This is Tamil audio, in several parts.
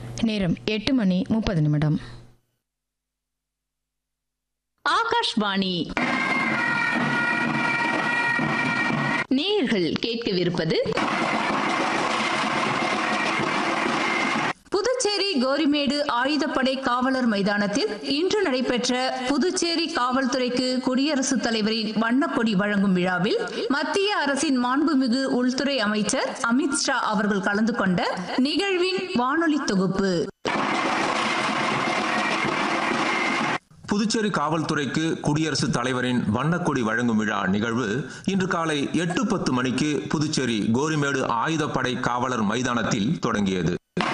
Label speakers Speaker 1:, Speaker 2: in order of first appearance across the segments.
Speaker 1: நேரம் எட்டு மணி முப்பது நிமிடம்
Speaker 2: ஆகாஷ்வாணி நேயர்கள் கேட்கவிருப்பது புதுச்சேரி கோரிமேடு ஆயுதப்படை காவலர் மைதானத்தில் இன்று நடைபெற்ற புதுச்சேரி காவல்துறைக்கு குடியரசுத் தலைவரின் வண்ணக்கொடி வழங்கும் விழாவில் மத்திய அரசின் மாண்புமிகு உள்துறை அமைச்சர் அமித்ஷா அவர்கள் கலந்து கொண்ட நிகழ்வின் வானொலி தொகுப்பு
Speaker 3: புதுச்சேரி காவல்துறைக்கு குடியரசுத் தலைவரின் வண்ணக்கொடி வழங்கும் விழா நிகழ்வு இன்று காலை எட்டு பத்து மணிக்கு புதுச்சேரி கோரிமேடு ஆயுதப்படை காவலர் மைதானத்தில் தொடங்கியது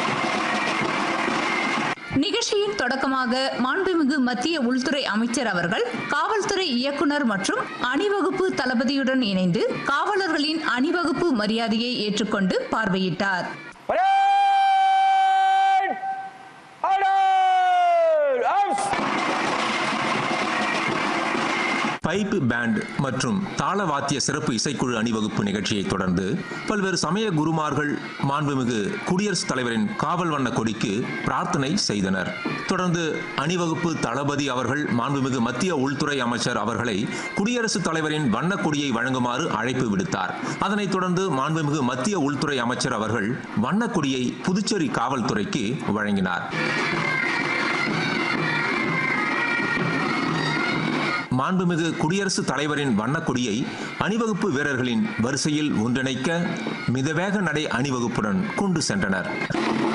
Speaker 2: நிகழ்ச்சியின் தொடக்கமாக மாண்புமிகு மத்திய உள்துறை அமைச்சர் அவர்கள் காவல்துறை இயக்குனர் மற்றும் அணிவகுப்பு தளபதியுடன் இணைந்து காவலர்களின் அணிவகுப்பு மரியாதையை ஏற்றுக்கொண்டு பார்வையிட்டார்
Speaker 4: Parade! Order! Arms!
Speaker 3: Pipe band மற்றும் தாளவாத்திய சிறப்பு இசைக்குழு அணிவகுப்பு நிகழ்ச்சியை தொடர்ந்து பல்வேறு சமய குருமார்கள் மாண்புமிகு குடியரசுத் தலைவரின் காவல் வண்ண கொடிக்கு பிரார்த்தனை செய்தனர் தொடர்ந்து அணிவகுப்பு தளபதி அவர்கள் மாண்புமிகு மத்திய உள்துறை அமைச்சர் அவர்களை குடியரசுத் தலைவரின் வண்ணக் கொடியை வழங்குமாறு அழைப்பு விடுத்தார் அதனைத் தொடர்ந்து மாண்புமிகு மத்திய உள்துறை அமைச்சர் அவர்கள் வண்ணக் கொடியை புதுச்சேரி காவல்துறைக்கு வழங்கினார் மாண்புமிகு குடியரசுத் தலைவரின் வண்ணக்கொடியை அணிவகுப்பு வீரர்களின் வரிசையில் ஒன்றிணைக்க மிதவேக நடை அணிவகுப்புடன் கொண்டு சென்றனர்